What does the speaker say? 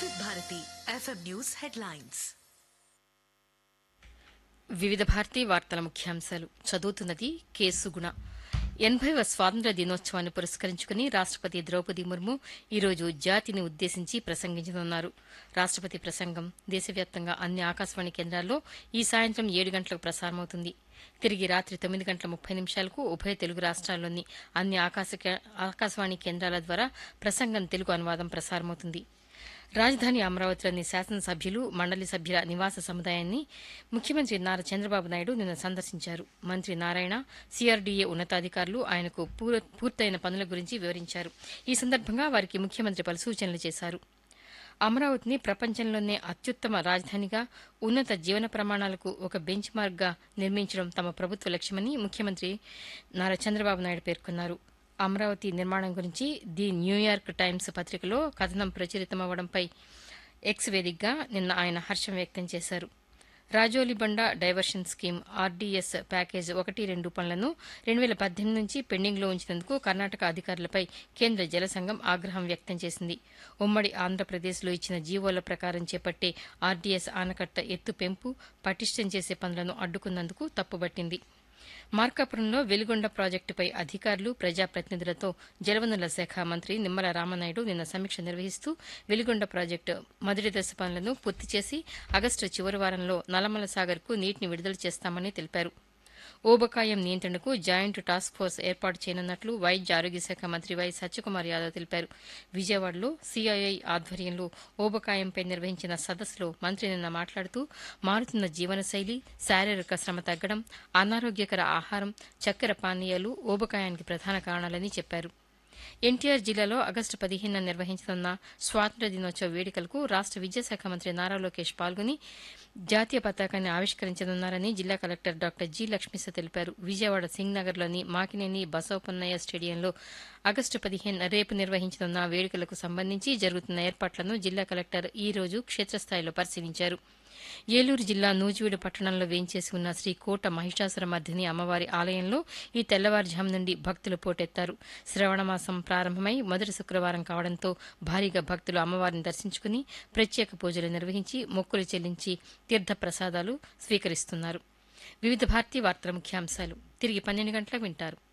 వివిధ Bharati FM news headlines వివిధ భారతీ వార్తల ముఖ్యాంశాలు చదువుతున్నది కె సుగుణ ఎనభైవ స్వాతంత్ర దినోత్సవాన్ని పురస్కరించుకుని రాష్టపతి ద్రౌపది ముర్ము ఈరోజు జాతిని ఉద్దేశించి ప్రసంగించనున్నారు రాష్టపతి ప్రసంగం దేశవ్యాప్తంగా అన్ని ఆకాశవాణి కేంద్రాల్లో ఈ సాయంత్రం ఏడు గంటలకు ప్రసారమవుతుంది తిరిగి రాత్రి తొమ్మిది గంటల ముప్పై నిమిషాలకు ఉభయ తెలుగు రాష్ట్రాల్లోని అన్ని ఆకాశ ఆకాశవాణి కేంద్రాల ద్వారా ప్రసంగం తెలుగు అనువాదం ప్రసారమవుతుంది రాజధాని అమరావతిలోని శాసనసభ్యులు మండలి సభ్యుల నివాస సముదాయాన్ని ముఖ్యమంత్రి నారా చంద్రబాబు నాయుడు నిన్న సందర్శించారు మంత్రి నారాయణ సీఆర్డీఏ ఉన్నతాధికారులు ఆయనకు పూర- పూర్తయిన పనుల గురించి వివరించారు ఈ సందర్భంగా వారికి ముఖ్యమంత్రి పలు సూచనలు చేశారు అమరావతిని ప్రపంచంలోనే అత్యుత్తమ రాజధానిగా ఉన్నత జీవన ప్రమాణాలకు ఒక బెంచ్ మార్క్గా నిర్మించడం తమ ప్రభుత్వ లక్ష్యమని ముఖ్యమంత్రి నారా చంద్రబాబు నాయుడు పేర్కొన్నారు అమరావతి నిర్మాణం గురించి ది న్యూయార్క్ టైమ్స్ పత్రికలో కథనం ప్రచురితమవ్వడంపై ఎక్స్ వేదికగా నిన్న ఆయన హర్షం వ్యక్తం చేశారు Rajolibanda diversion scheme RDS package ఒకటి రెండు పనులను రెండు వేల పద్దెనిమిది నుంచి పెండింగ్లో ఉంచినందుకు కర్ణాటక అధికారులపై కేంద్ర జల సంఘం ఆగ్రహం వ్యక్తం చేసింది ఉమ్మడి ఆంధ్రప్రదేశ్లో ఇచ్చిన జీవోల ప్రకారం చేపట్టే ఆర్డీఎస్ ఆనకట్ట ఎత్తు పెంపు పటిష్టం చేసే పనులను అడ్డుకున్నందుకు తప్పుబట్టింది మార్కాపురంలో వెలుగొండ ప్రాజెక్టుపై అధికారులు ప్రజాప్రతినిధులతో జలవనరుల శాఖ మంత్రి నిమ్మల రామనాయుడు నిన్న సమీక్ష నిర్వహిస్తూ వెలుగొండ ప్రాజెక్టు మొదటి దశ పనులను పూర్తి చేసి ఆగస్టు చివరి వారంలో నల్లమల సాగర్కు నీటిని విడుదల చేస్తామని తెలిపారు ఊబకాయం నియంత్రణకు జాయింట్ టాస్క్ ఫోర్స్ ఏర్పాటు చేయనున్నట్లు వైద్య ఆరోగ్య శాఖ మంత్రి వై సత్యకుమార్ యాదవ్ తెలిపారు విజయవాడలో సీఐఐ ఆధ్వర్యంలో ఊబకాయంపై నిర్వహించిన సదస్సులో మంత్రి నిన్న మాట్లాడుతూ మారుతున్న జీవనశైలి శారీరక శ్రమ తగ్గడం అనారోగ్యకర ఆహారం చక్కెర పానీయాలు ఊబకాయానికి ప్రధాన కారణాలని చెప్పారు ఎన్టీఆర్ జిల్లాలో ఆగస్టు పదిహేనున నిర్వహించనున్న స్వాతంత్ర్య దినోత్సవ వేడుకలకు రాష్ట విద్యాశాఖ మంత్రి నారా లోకేష్ పాల్గొని జాతీయ పతాకాన్ని ఆవిష్కరించనున్నారని జిల్లా కలెక్టర్ డాక్టర్ జి లక్ష్మీస తెలిపారు విజయవాడ సింగ్నగర్లోని మాకినేని బసవపన్నయ్య స్టేడియంలో ఆగస్టు పదిహేను రేపు నిర్వహించనున్న వేడుకలకు సంబంధించి జరుగుతున్న ఏర్పాట్లను జిల్లా కలెక్టర్ ఈ రోజు క్షేత్రస్థాయిలో పరిశీలించారు ఏలూరు జిల్లా నూజివీడు పట్టణంలో వేంచేసి ఉన్న శ్రీ కోట మహిషాసుర మర్దిని అమ్మవారి ఆలయంలో ఈ తెల్లవారుజాము నుండి భక్తులు పోటెత్తారు శ్రవణమాసం ప్రారంభమై మొదటి శుక్రవారం కావడంతో భారీగా భక్తులు అమ్మవారిని దర్శించుకుని ప్రత్యేక పూజలు నిర్వహించి మొక్కులు చెల్లించి తీర్థ ప్రసాదాలు స్వీకరిస్తున్నారు వివిధ భారతీ వార్తల ముఖ్యాంశాలు తిరిగి పన్నెండు గంటలకు వింటారు